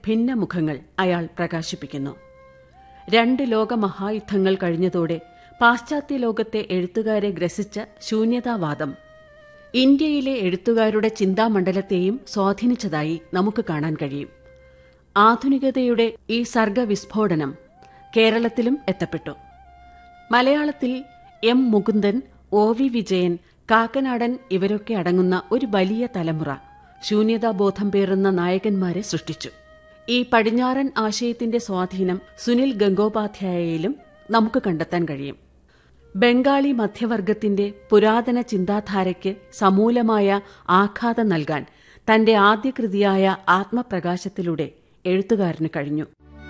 ഭിന്നമുഖങ്ങൾ അയാൾ പ്രകാശിപ്പിക്കുന്നു രണ്ട് ലോകമഹായുദ്ധങ്ങൾ കഴിഞ്ഞതോടെ പാശ്ചാത്യ ലോകത്തെ എഴുത്തുകാരെ ഗ്രസിച്ച ശൂന്യതാവാദം ഇന്ത്യയിലെ എഴുത്തുകാരുടെ ചിന്താമണ്ഡലത്തെയും സ്വാധീനിച്ചതായി നമുക്ക് കാണാൻ കഴിയും ആധുനികതയുടെ ഈ സർഗവിസ്ഫോടനം കേരളത്തിലും എത്തപ്പെട്ടു മലയാളത്തിൽ M Mukundan O V Vijayan Kakkanadan ഇവരൊക്കെ അടങ്ങുന്ന ഒരു വലിയ തലമുറ ശൂന്യതാബോധം പേറുന്ന നായകന്മാരെ സൃഷ്ടിച്ചു ഈ പടിഞ്ഞാറൻ ആശയത്തിന്റെ സ്വാധീനം സുനിൽ ഗംഗോപാധ്യായയിലും നമുക്ക് കണ്ടെത്താൻ കഴിയും ബംഗാളി മധ്യവർഗത്തിന്റെ പുരാതന ചിന്താധാരയ്ക്ക് സമൂലമായ ആഘാതം നൽകാൻ തന്റെ ആദ്യ കൃതിയായ ആത്മപ്രകാശത്തിലൂടെ എഴുത്തുകാരന് കഴിഞ്ഞു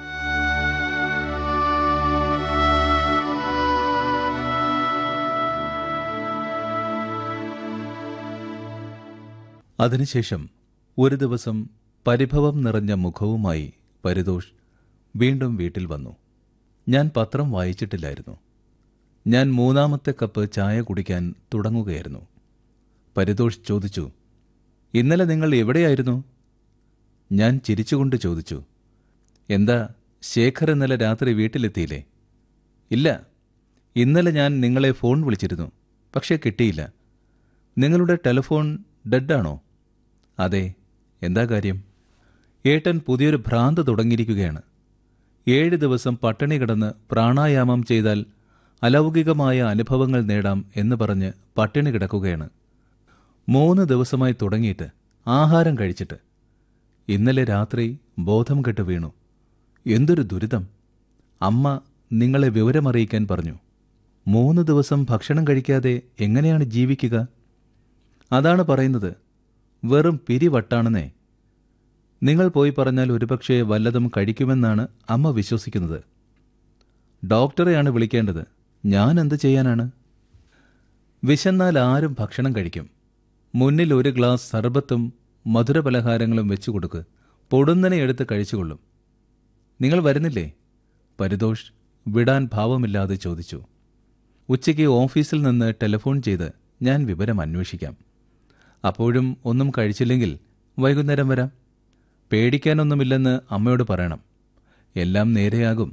അതിനുശേഷം ഒരു ദിവസം പരിഭവം നിറഞ്ഞ മുഖവുമായി പരിതോഷ് വീണ്ടും വീട്ടിൽ വന്നു ഞാൻ പത്രം വായിച്ചിട്ടില്ലായിരുന്നു ഞാൻ മൂന്നാമത്തെ കപ്പ് ചായ കുടിക്കാൻ തുടങ്ങുകയായിരുന്നു പരിതോഷ് ചോദിച്ചു ഇന്നലെ നിങ്ങൾ എവിടെയായിരുന്നു ഞാൻ ചിരിച്ചുകൊണ്ട് ചോദിച്ചു എന്താ ശേഖർ ഇന്നലെ രാത്രി വീട്ടിലെത്തിയില്ലേ ഇല്ല ഇന്നലെ ഞാൻ നിങ്ങളെ ഫോൺ വിളിച്ചിരുന്നു പക്ഷേ കിട്ടിയില്ല നിങ്ങളുടെ ടെലിഫോൺ ഡെഡാണോ അതെ എന്താ കാര്യം ഏട്ടൻ പുതിയൊരു ഭ്രാന്ത് തുടങ്ങിയിരിക്കുകയാണ് ഏഴ് ദിവസം പട്ടിണി കിടന്ന് പ്രാണായാമം ചെയ്താൽ അലൗകികമായ അനുഭവങ്ങൾ നേടാം എന്ന് പറഞ്ഞ് പട്ടിണി കിടക്കുകയാണ് മൂന്ന് ദിവസമായി തുടങ്ങിയിട്ട് ആഹാരം കഴിച്ചിട്ട് ഇന്നലെ രാത്രി ബോധം കെട്ട് വീണു എന്തൊരു ദുരിതം അമ്മ നിങ്ങളെ വിവരമറിയിക്കാൻ പറഞ്ഞു മൂന്ന് ദിവസം ഭക്ഷണം കഴിക്കാതെ എങ്ങനെയാണ് ജീവിക്കുക അതാണ് പറയുന്നത് വെറും പിരിവട്ടാണെന്നേ നിങ്ങൾ പോയി പറഞ്ഞാൽ ഒരുപക്ഷെ വല്ലതും കഴിക്കുമെന്നാണ് അമ്മ വിശ്വസിക്കുന്നത് ഡോക്ടറെയാണ് വിളിക്കേണ്ടത് ഞാൻ എന്ത് ചെയ്യാനാണ് വിശന്നാൽ ആരും ഭക്ഷണം കഴിക്കും മുന്നിൽ ഒരു ഗ്ലാസ് സർബത്തും മധുരപലഹാരങ്ങളും വെച്ചു കൊടുക്ക് പൊടുന്നനെ എടുത്ത് കഴിച്ചുകൊള്ളും നിങ്ങൾ വരുന്നില്ലേ പരിതോഷ് വിടാൻ ഭാവമില്ലാതെ ചോദിച്ചു ഉച്ചയ്ക്ക് ഓഫീസിൽ നിന്ന് ടെലിഫോൺ ചെയ്ത് ഞാൻ വിവരം അന്വേഷിക്കാം അപ്പോഴും ഒന്നും കഴിച്ചില്ലെങ്കിൽ വൈകുന്നേരം വരാം പേടിക്കാനൊന്നുമില്ലെന്ന് അമ്മയോട് പറയണം എല്ലാം നേരെയാകും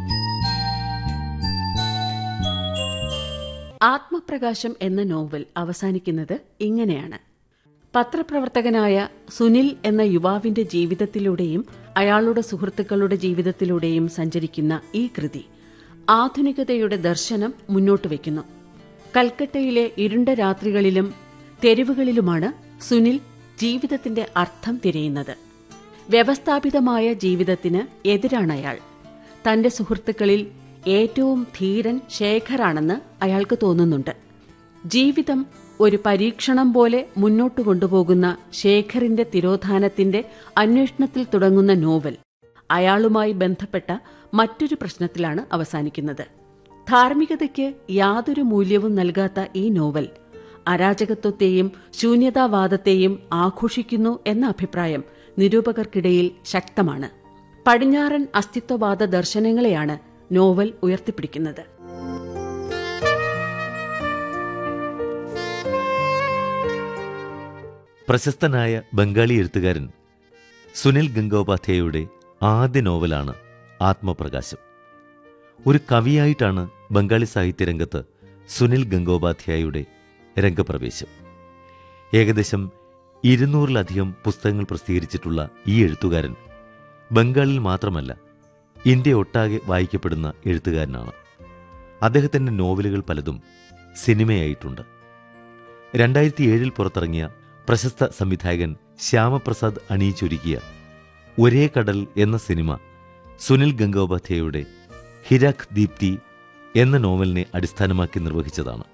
ആത്മപ്രകാശം എന്ന നോവൽ അവസാനിക്കുന്നത് ഇങ്ങനെയാണ് പത്രപ്രവർത്തകനായ സുനിൽ എന്ന യുവാവിന്റെ ജീവിതത്തിലൂടെയും അയാളുടെ സുഹൃത്തുക്കളുടെ ജീവിതത്തിലൂടെയും സഞ്ചരിക്കുന്ന ഈ കൃതി ആധുനികതയുടെ ദർശനം മുന്നോട്ട് വയ്ക്കുന്നു കൽക്കട്ടയിലെ ഇരുണ്ട രാത്രികളിലും തെരുവുകളിലുമാണ് സുനിൽ ജീവിതത്തിന്റെ അർത്ഥം തിരയുന്നത് വ്യവസ്ഥാപിതമായ ജീവിതത്തിന് എതിരാണ് അയാൾ തന്റെ സുഹൃത്തുക്കളിൽ ഏറ്റവും ധീരൻ ശേഖറാണെന്ന് അയാൾക്ക് തോന്നുന്നുണ്ട് ജീവിതം ഒരു പരീക്ഷണം പോലെ മുന്നോട്ട് കൊണ്ടുപോകുന്ന ശേഖറിന്റെ തിരോധാനത്തിന്റെ അന്വേഷണത്തിൽ തുടങ്ങുന്ന നോവൽ അയാളുമായി ബന്ധപ്പെട്ട മറ്റൊരു പ്രശ്നത്തിലാണ് അവസാനിക്കുന്നത് ധാർമ്മികതയ്ക്ക് യാതൊരു മൂല്യവും നൽകാത്ത ഈ നോവൽ അരാജകത്വത്തെയും ശൂന്യതാവാദത്തെയും ആഘോഷിക്കുന്നു എന്ന അഭിപ്രായം നിരൂപകർക്കിടയിൽ ശക്തമാണ് പടിഞ്ഞാറൻ അസ്തിത്വവാദ ദർശനങ്ങളെയാണ് നോവൽ ഉയർത്തിപ്പിടിക്കുന്നത് പ്രശസ്തനായ ബംഗാളി എഴുത്തുകാരൻ സുനിൽ ഗംഗോപാധ്യായയുടെ ആദ്യ നോവലാണ് ആത്മപ്രകാശം ഒരു കവിയായിട്ടാണ് ബംഗാളി സാഹിത്യരംഗത്ത് സുനിൽ ഗംഗോപാധ്യായയുടെ രംഗപ്രവേശം ഏകദേശം ഇരുന്നൂറിലധികം പുസ്തകങ്ങൾ പ്രസിദ്ധീകരിച്ചിട്ടുള്ള ഈ എഴുത്തുകാരൻ ബംഗാളിൽ മാത്രമല്ല ഇന്ത്യ ഒട്ടാകെ വായിക്കപ്പെടുന്ന എഴുത്തുകാരനാണ് അദ്ദേഹത്തിൻ്റെ നോവലുകൾ പലതും സിനിമയായിട്ടുണ്ട് രണ്ടായിരത്തി ഏഴിൽ പുറത്തിറങ്ങിയ പ്രശസ്ത സംവിധായകൻ ശ്യാമപ്രസാദ് അണിയിച്ചൊരുക്കിയ ഒരേ കടൽ എന്ന സിനിമ സുനിൽ ഗംഗോപാധ്യായയുടെ ഹിരാഖ് ദീപ്തി എന്ന നോവലിനെ അടിസ്ഥാനമാക്കി നിർവഹിച്ചതാണ്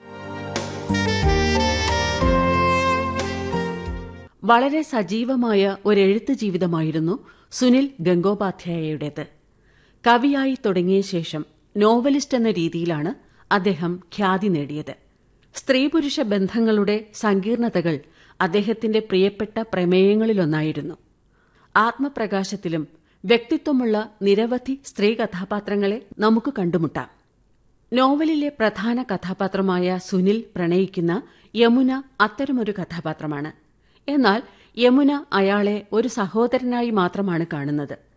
വളരെ സജീവമായ ഒരെഴുത്ത് ജീവിതമായിരുന്നു സുനിൽ ഗംഗോപാധ്യായയുടേത് കവിയായി തുടങ്ങിയ ശേഷം നോവലിസ്റ്റ് എന്ന രീതിയിലാണ് അദ്ദേഹം ഖ്യാതി നേടിയത് സ്ത്രീ പുരുഷ ബന്ധങ്ങളുടെ സങ്കീർണതകൾ അദ്ദേഹത്തിന്റെ പ്രിയപ്പെട്ട പ്രമേയങ്ങളിലൊന്നായിരുന്നു ആത്മപ്രകാശത്തിലും വ്യക്തിത്വമുള്ള നിരവധി സ്ത്രീ കഥാപാത്രങ്ങളെ നമുക്ക് കണ്ടുമുട്ടാം നോവലിലെ പ്രധാന കഥാപാത്രമായ സുനിൽ പ്രണയിക്കുന്ന യമുന അത്തരമൊരു കഥാപാത്രമാണ് എന്നാൽ യമുന അയാളെ ഒരു സഹോദരനായി മാത്രമാണ് കാണുന്നത്